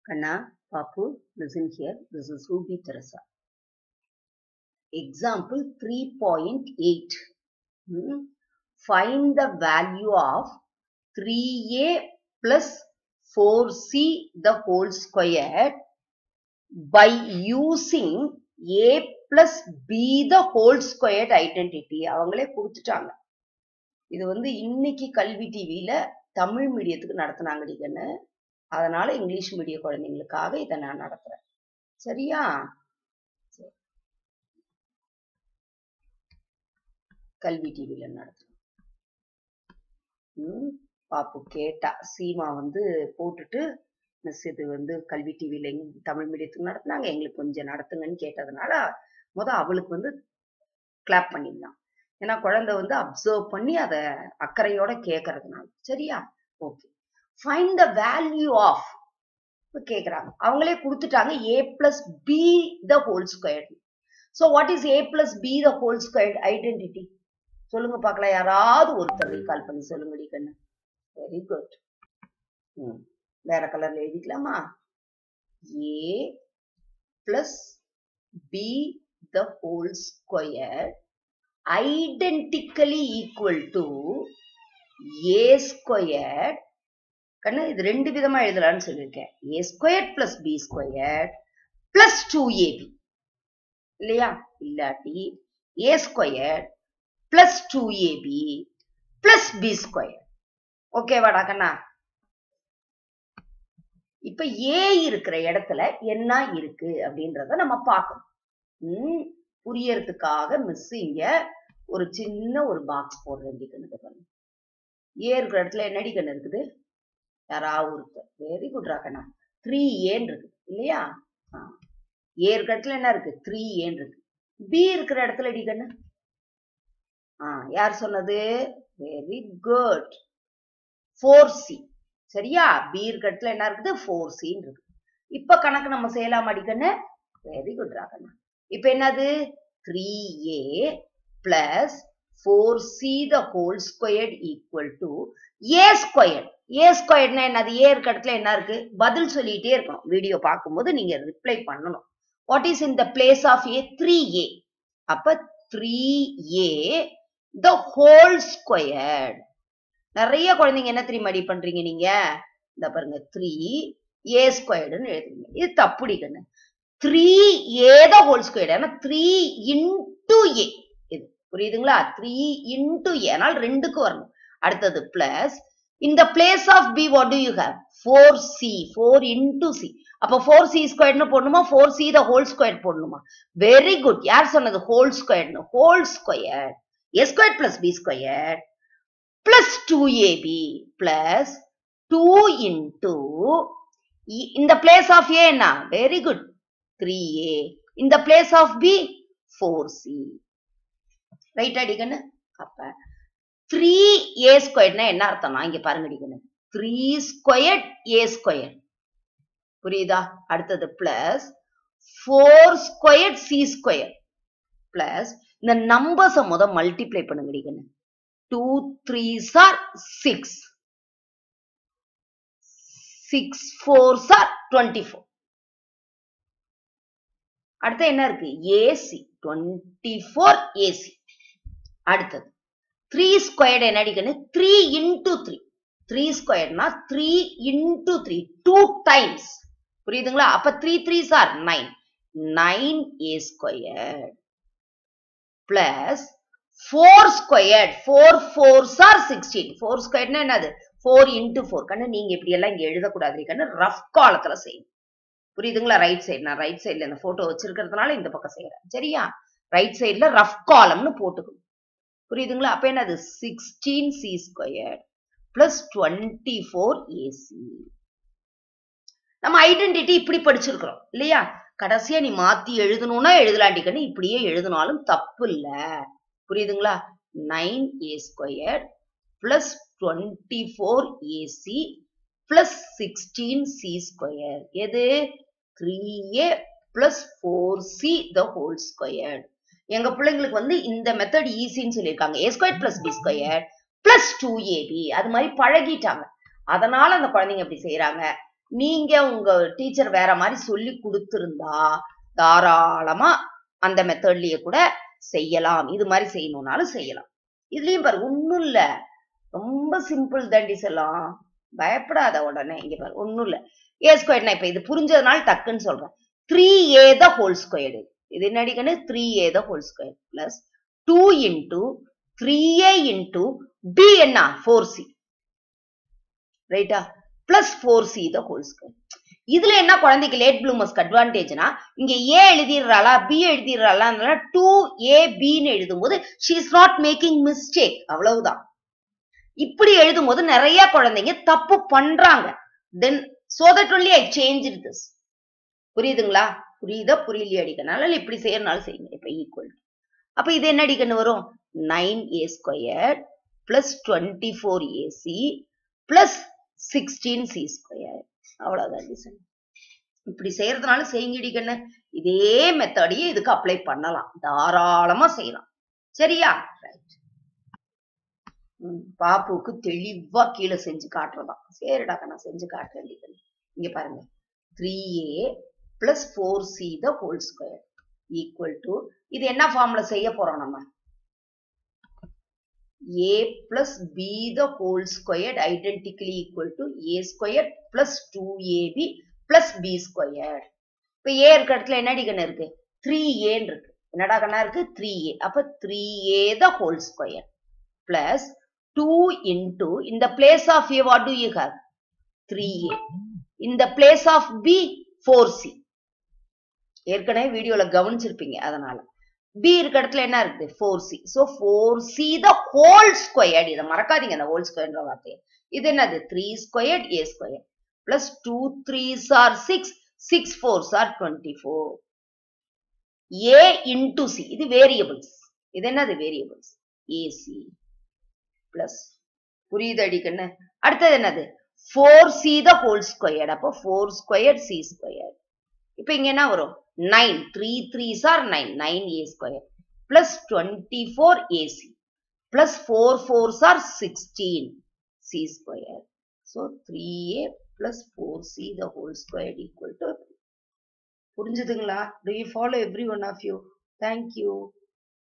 Kanna, Papu, listen here. This is Ruby Teresa. Example 3.8. Hmm. Find the value of 3a plus 4c the whole square by using a plus b the whole squared identity. அவங்களே கொடுத்துட்டாங்க இது வந்து இன்னைக்கு கல்வி டிவியில தமிழ் மீடியத்துக்கு நடத்தினாங்கடி கண்ணு அதனால English மீடிய குழந்தைங்களுக்காக இதை நான் நடத்துறேன் சரியா சரி. கல்வி டிவியில நடத்துறேன் ம், பாப்பு கேட்டா சீமா வந்து போட்டுட்டு மிஸ் இது வந்து கல்வி டிவியில தமிழ் மீடியத்துக்கு நடத்துனாங்க எங்களுக்கு கொஞ்சம் நடத்துங்கன்னு கேட்டதுனால முத அவளுக்கு வந்து கிளாப் பண்ணிடலாம் ஏன்னா குழந்தை வந்து அப்சர்வ் பண்ணி அதை அக்கறையோட கேட்கறதுனால சரியா okay find the value of கேக்குறாங்க அவங்களே கொடுத்துட்டாங்க A plus B the whole square so what is A plus B the whole square identity சொல்லுங்க பார்க்கலாம் யாராவது ஒருத்தர் கால் பண்ணி சொல்லுங்கடி கண்ணு வெரி குட் ம் வேற கலர்ல எழுதிக்கலாமா A plus B the whole square identically equal to A square கண்ணு இது ரெண்டு விதமா எழுதலாம்னு சொல்லியிருக்கேன் A square plus B square plus two AB இல்லையா இல்லாட்டி A square plus two AB plus B square ஓகேவாடா கண்ணா இப்ப ஏ இருக்கிற இடத்துல என்ன இருக்கு அப்படின்றத நம்ம பார்க்கணும் ம், புரியறதுக்காக மிஸ் இங்க ஒரு சின்ன ஒரு பாக்ஸ் போடுற கண்ணு பாருங்க ஏ இருக்கிற இடத்துல என்னடி கண்ணு இருக்குது யாராவது ஒருத்தர் வெரி குட் ராக்கண்ணா த்ரீ ஏன்னு இருக்கு இல்லையா ஆ. ஏ இருக்கிற இடத்துல என்ன இருக்கு த்ரீ ஏன்னு இருக்கு பி இருக்கிற இடத்துல டி கண்ணு ஆ யார் சொன்னது வெரி குட் ஃபோர் சி சரியா பி இருக்கிற இடத்துல என்ன இருக்குது ஃபோர் சின்னு இருக்கு இப்ப கணக்கு நம்ம செய்யலாம் அடிக்கண்ணு வெரி குட் ராக்கண்ணா இப்ப என்னது three A plus four C the whole squared equal to A squared A ஸ்கொயர்ட்னா என்னது ஏ இருக்க இடத்துல என்ன இருக்கு பதில் சொல்லிட்டே இருக்கணும் வீடியோ பார்க்கும்போது நீங்க ரிப்ளை பண்ணணும் what is in the place of A three A அப்ப three A the whole squared நிறைய குழந்தைங்க என்ன தெரியுமா அடி பண்றீங்க நீங்க இந்த பாருங்க த்ரீ ஏ ஸ்கொயர்டுன்னு எழுதுறீங்க இது தப்புடி கண்ணு three A the whole squared ஏன்னா த்ரீ இன்டு ஏ இது புரியுதுங்களா த்ரீ இன்டு ஏ அதனால ரெண்டுக்கு வரணும் அடுத்தது பிளஸ் இந்த place of B what do you have four C four into C அப்ப ஃபோர் சி ஸ்கொயர்னு போடணுமா four C the whole square போடணுமா வெரி குட் யார் சொன்னது ஹோல் ஸ்கொயர்னு whole square A square plus B square plus two AB plus two into இந்த place of A என்ன very good three A இந்த place of B four C right அடிக்கன்னு அப்ப three ஏ ஸ்கொயர்னா என்ன அர்த்தம்னா இங்க பாருங்க அடிக்கணும் த்ரீ ஸ்கொயர் ஏ ஸ்கொயர் புரியுதா அடுத்தது plus four square C square plus இந்த நம்பர்ஸை முத மல்டிப்ளை பண்ணுங்க அடிக்கணும் two three sir six six four sir twenty four அடுத்து என்ன இருக்கு ஏசி டுவெண்ட்டி ஃபோர் ஏசி அடுத்தது த்ரீ ஸ்கொயர்டு என்ன அடிக்கணும் த்ரீ இன்டூ த்ரீ த்ரீ ஸ்கொயர்னா three into three two times புரியுதுங்களா அப்ப three three sir nine nine A square plus four squared four four sir sixteen four ஸ்கொயர்ட்னா என்னது ஃபோர் இன்டூ ஃபோர் கண்ணு நீங்க இப்படி எல்லாம் இங்க எழுதக்கூடாது கண்ணு ரஃப் காலத்துல செய்யணும் புரியுதுங்களா ரைட் சைடு நான் ரைட் சைடுல இந்த போட்டோ வச்சிருக்கிறதுனால இந்த பக்கம் செய்யறேன் சரியா ரைட் சைடுல ரஃப் காலம்னு போட்டுக்கணும் புரியுதுங்களா அப்ப என்னது sixteen C square plus twenty four AC நம்ம ஐடென்டிட்டி இப்படி படிச்சிருக்கிறோம் இல்லையா கடைசியா நீ மாத்தி எழுதணும்னா எழுதலாண்டிக்கன்னு இப்படியே எழுதினாலும் தப்பு இல்ல புரியுதுங்களா nine A square plus twenty four AC plus sixteen C square எது three A plus four C the whole square எங்க பிள்ளைங்களுக்கு வந்து இந்த மெத்தட் ஈஸின்னு சொல்லியிருக்காங்க A square plus B square plus two AB அது மாதிரி பழகிட்டாங்க அதனால அந்த குழந்தைங்க இப்படி செய்யறாங்க நீங்க உங்க டீச்சர் வேற மாதிரி சொல்லி கொடுத்திருந்தா தாராளமா அந்த மெத்தட்லயே கூட செய்யலாம் இது மாதிரி செய்யணும்னாலும் செய்யலாம் இதுலயும் பாரு ஒண்ணும் இல்ல ரொம்ப சிம்பிள் தாண்டி செல்லாம் பயப்படாத உடனே இங்க பாரு ஒண்ணும் இல்ல ஏ ஸ்கொயர் நான் இப்ப இது புரிஞ்சதுனால டக்குன்னு சொல்றேன் three A the whole squared இது என்ன அடிக்கணும் three A the whole square plus two into three A into B என்ன ஃபோர் சி ரைட்டா plus four C the whole square இதுல என்ன குழந்தைக்கு லேட் ப்ளூமர்ஸ்க்கு அட்வான்டேஜ்னா இங்க ஏ எழுதிடுறாளா பி எழுதிடுறாளா டூ ஏ பின்னு எழுதும் போது she is not making mistake அவ்வளவுதான் இப்படி எழுதும் போது நிறைய குழந்தைங்க தப்பு பண்றாங்க then so that only I change this புரியுதுங்களா புரியுதா புரியலையா அடிக்கனால இப்படி செய்யறனாலும் செய்யுங்க இப்ப ஈக்குவல் அப்ப இது என்ன அடிக்கணும் வரும் nine A square plus twenty four AC plus sixteen C square அவ்வளவுதான் டிசைன் இப்படி செய்யறதுனால செய்யுங்கடிக்கண்ணு இதே மெத்தடையே இதுக்கு அப்ளை பண்ணலாம் தாராளமா செய்யலாம் சரியா ரைட் பாப்புக்கு தெளிவா கீழே செஞ்சு காட்டுறதா சரிடா நான் செஞ்சு காட்டுறேன் இங்க பாருங்க three A plus four C the whole square equal to இது என்ன ஃபார்ம்ல செய்ய போறோம் நம்ம a plus b the whole squared identically equal to a squared plus 2ab plus b squared. இப்ப a இருக்க இடத்துல என்னடி கண்ணு இருக்கு த்ரீ ஏன்னு இருக்கு என்னடா கண்ணா இருக்கு த்ரீ ஏ அப்ப three A the whole square plus two into இந்த place of A what do you have three A இந்த place of B four C ஏற்கனவே வீடியோல கவனிச்சிருப்பீங்க அதனால பி இருக்க இடத்துல என்ன இருக்கு four C so four C the whole squared இதை மறக்காதீங்க அந்த ஹோல் ஸ்கொயர்ன்ற வார்த்தையை இது என்னது three squared A square plus two threes are six six fours are twenty four A into C இது வேரியபிள்ஸ் இது என்னது வேரியபிள்ஸ் ஏசி பிளஸ் புரியுது அடிக்கண்ணு அடுத்தது என்னது four C the whole squared அப்போ ஃபோர் ஸ்கொயர் சி ஸ்கொயர் இப்போ இங்க என்ன வரும் nine three threes are nine nine A square plus twenty four AC plus four fours are sixteen C square so three A plus four C the whole square equal to புரிஞ்சுதுங்களா do you follow every one of you thank you